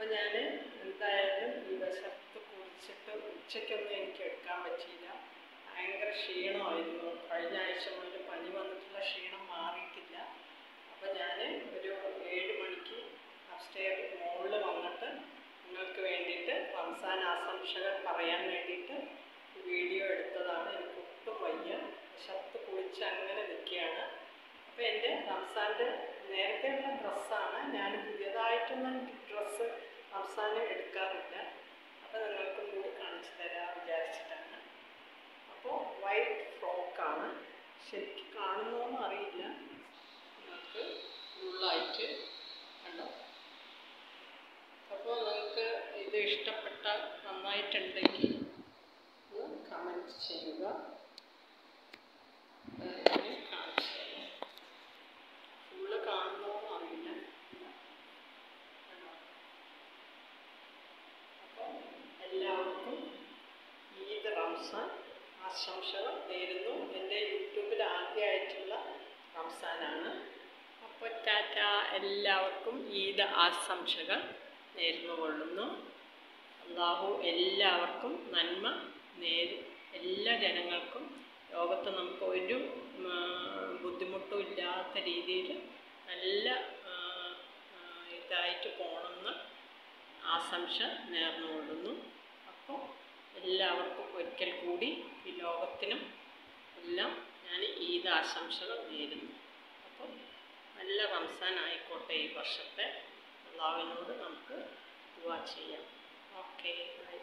ഞാൻ എന്തായാലും ഈ വിശത്ത് കുടിച്ചിട്ട് ഉച്ചയ്ക്കൊന്നും എനിക്ക് എടുക്കാൻ പറ്റിയില്ല ഭയങ്കര ക്ഷീണമായിരുന്നു കഴിഞ്ഞ ആഴ്ച മുതൽ പനി വന്നിട്ടുള്ള ക്ഷീണം മാറിയിട്ടില്ല അപ്പോൾ ഞാൻ ഒരു ഏഴ് മണിക്ക് അപ്സ്റ്റെയർ മുകളിൽ വന്നിട്ട് നിങ്ങൾക്ക് വേണ്ടിയിട്ട് റംസാൻ ആശംസകൾ പറയാൻ വേണ്ടിയിട്ട് വീഡിയോ എടുത്തതാണ് എനിക്ക് ഒട്ടും വയ്യ വിശത്ത് കുളിച്ച് അങ്ങനെ നിൽക്കുകയാണ് അപ്പോൾ എൻ്റെ റംസാൻ്റെ നേരത്തെയുള്ള ഡ്രസ്സാണ് ഞാൻ പുതിയതായിട്ടൊന്നും ഡ്രസ്സ് റംസാന് എടുക്കാറില്ല അപ്പോൾ നിങ്ങൾക്കും കൂടി കാണിച്ചു തരാൻ വിചാരിച്ചിട്ടാണ് അപ്പോൾ വൈറ്റ് ഫ്രോക്കാണ് ശരിക്കും കാണുന്നോന്നും അറിയില്ല നിങ്ങൾക്ക് ഫുള്ളായിട്ട് കണ്ടോ അപ്പോൾ നിങ്ങൾക്ക് ഇത് ഇഷ്ടപ്പെട്ട നന്നായിട്ടുണ്ടെങ്കിൽ ഒന്ന് കമൻറ്റ് ചെയ്യുക ഞാൻ കാണിച്ചു തരാം ഫുള്ള് കാണുന്നോന്നും അറിയില്ല കണ്ടോ? അപ്പോൾ എല്ലാവർക്കും ഈദ് റംസാൻ ആശംസകൾ നേരുന്നു എൻ്റെ യൂട്യൂബിൽ ആദ്യമായിട്ടുള്ള റംസാനാണ് അപ്പോൾ ടാറ്റ എല്ലാവർക്കും ഈദ് ആശംസകൾ നേർന്നു കൊള്ളുന്നു അള്ളാഹു എല്ലാവർക്കും നന്മ നേര് എല്ലാ ജനങ്ങൾക്കും ലോകത്ത് നമുക്ക് ഒരു ഉം, ബുദ്ധിമുട്ടും ഇല്ലാത്ത രീതിയിൽ നല്ല ആ, ആ, ഇതായിട്ട് പോകണമെന്ന് ആശംസ നേർന്നുകൊള്ളുന്നു അപ്പോൾ എല്ലാവർക്കും ഒരിക്കൽ കൂടി ഈ ലോകത്തിനും എല്ലാം ഞാൻ ഈദ് ആശംസകൾ നേരുന്നു അപ്പോൾ നല്ല റംസാൻ ആയിക്കോട്ടെ ഈ വർഷത്തെ അള്ളാഹുവിനോട് നമുക്ക് ദുവാ ചെയ്യാം ഓക്കെ ബൈ